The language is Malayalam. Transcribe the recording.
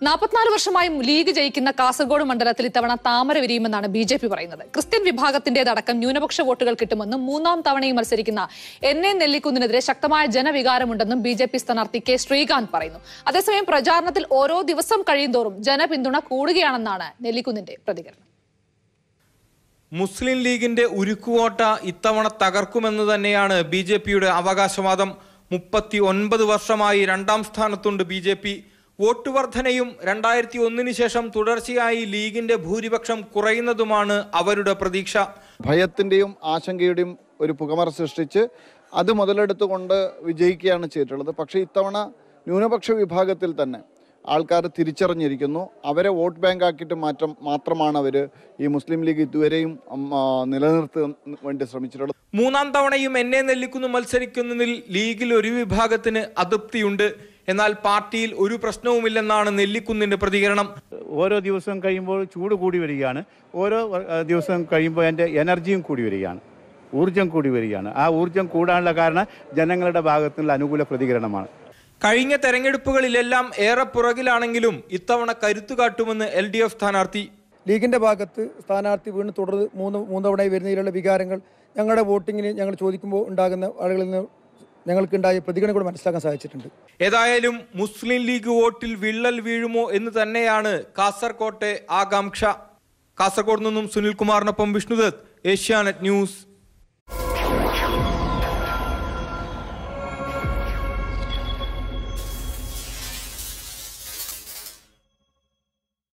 നാൽപ്പത്തിനാല് വർഷമായും ലീഗ് ജയിക്കുന്ന കാസർഗോഡ് മണ്ഡലത്തിൽ ഇത്തവണ താമര വിരിയുമെന്നാണ് ബി ജെ പി പറയുന്നത് ക്രിസ്ത്യൻ വിഭാഗത്തിന്റേതടക്കം ന്യൂനപക്ഷ വോട്ടുകൾ കിട്ടുമെന്നും മൂന്നാം തവണയും മത്സരിക്കുന്ന എൻ എ നെല്ലിക്കുന്നിനെതിരെ ശക്തമായ ജനവികാരമുണ്ടെന്നും ബി ജെ പി സ്ഥാനാർത്ഥി കെ ശ്രീകാന്ത് പറയുന്നു അതേസമയം പ്രചാരണത്തിൽ ഓരോ ദിവസം കഴിയുന്തോറും ജനപിന്തുണ കൂടുകയാണെന്നാണ് നെല്ലിക്കുന്നിന്റെ പ്രതികരണം മുസ്ലിം ലീഗിന്റെ ഉരുക്കുവോട്ട ഇത്തവണ തകർക്കുമെന്ന് തന്നെയാണ് ബി ജെ പിയുടെ അവകാശവാദം മുപ്പത്തി ഒൻപത് വർഷമായി രണ്ടാം സ്ഥാനത്തുണ്ട് ബി ജെ പി വോട്ട് വർധനയും രണ്ടായിരത്തി ഒന്നിന് ശേഷം തുടർച്ചയായി ലീഗിന്റെ ഭൂരിപക്ഷം കുറയുന്നതുമാണ് അവരുടെ പ്രതീക്ഷ ഭയത്തിൻ്റെയും ആശങ്കയുടെയും ഒരു പുകമറ സൃഷ്ടിച്ച് അത് മുതലെടുത്തുകൊണ്ട് വിജയിക്കുകയാണ് ചെയ്തിട്ടുള്ളത് പക്ഷേ ഇത്തവണ ന്യൂനപക്ഷ വിഭാഗത്തിൽ തന്നെ ആൾക്കാർ തിരിച്ചറിഞ്ഞിരിക്കുന്നു അവരെ വോട്ട് ബാങ്ക് ആക്കിയിട്ട് മാറ്റം മാത്രമാണ് അവർ ഈ മുസ്ലിം ലീഗ് ഇതുവരെയും ഉം, ആ, നിലനിർത്താൻ വേണ്ടി ശ്രമിച്ചിട്ടുള്ളത് മൂന്നാം തവണയും എന്നെ നെല്ലിക്കുന്നു മത്സരിക്കുന്നതിൽ ലീഗിൽ ഒരു വിഭാഗത്തിന് അതൃപ്തിയുണ്ട് എന്നാൽ പാർട്ടിയിൽ ഒരു പ്രശ്നവുമില്ലെന്നാണ് നെല്ലിക്കുന്നിന്റെ പ്രതികരണം ഓരോ ദിവസവും കഴിയുമ്പോൾ ചൂട് കൂടി വരികയാണ് ഓരോ ഏഹ്, ദിവസവും കഴിയുമ്പോൾ എൻ്റെ എനർജിയും കൂടി വരികയാണ് ഊർജം കൂടി വരികയാണ് ആ ഊർജം കൂടാനുള്ള കാരണം ജനങ്ങളുടെ ഭാഗത്തു നിന്നുള്ള അനുകൂല പ്രതികരണമാണ് കഴിഞ്ഞ തെരഞ്ഞെടുപ്പുകളിലെല്ലാം ഏറെ പുറകിലാണെങ്കിലും ഇത്തവണ കരുത്തു കാട്ടുമെന്ന് എൽ ഡി എഫ് സ്ഥാനാർത്ഥി ലീഗിന്റെ ഭാഗത്ത് സ്ഥാനാർത്ഥി വീണ്ടും തുടർ മൂന്ന് മൂന്ന് തവണയായി വരുന്നതിലുള്ള വികാരങ്ങൾ ഞങ്ങളുടെ വോട്ടിങ്ങിന് ഞങ്ങൾ ചോദിക്കുമ്പോൾ ഉണ്ടാകുന്ന ആളുകളിൽ നിന്ന് ഞങ്ങൾക്കുണ്ടായ പ്രതികരണം കൂടെ മനസ്സിലാക്കാൻ സാധിച്ചിട്ടുണ്ട് ഏതായാലും മുസ്ലിം ലീഗ് വോട്ടിൽ വിള്ളൽ വീഴുമോ എന്ന് തന്നെയാണ് കാസർകോട്ടെ ആകാംക്ഷ കാസർഗോഡ് നിന്നും സുനിൽകുമാറിനൊപ്പം വിഷ്ണുദത്ത് ഏഷ്യാനെറ്റ് ന്യൂസ്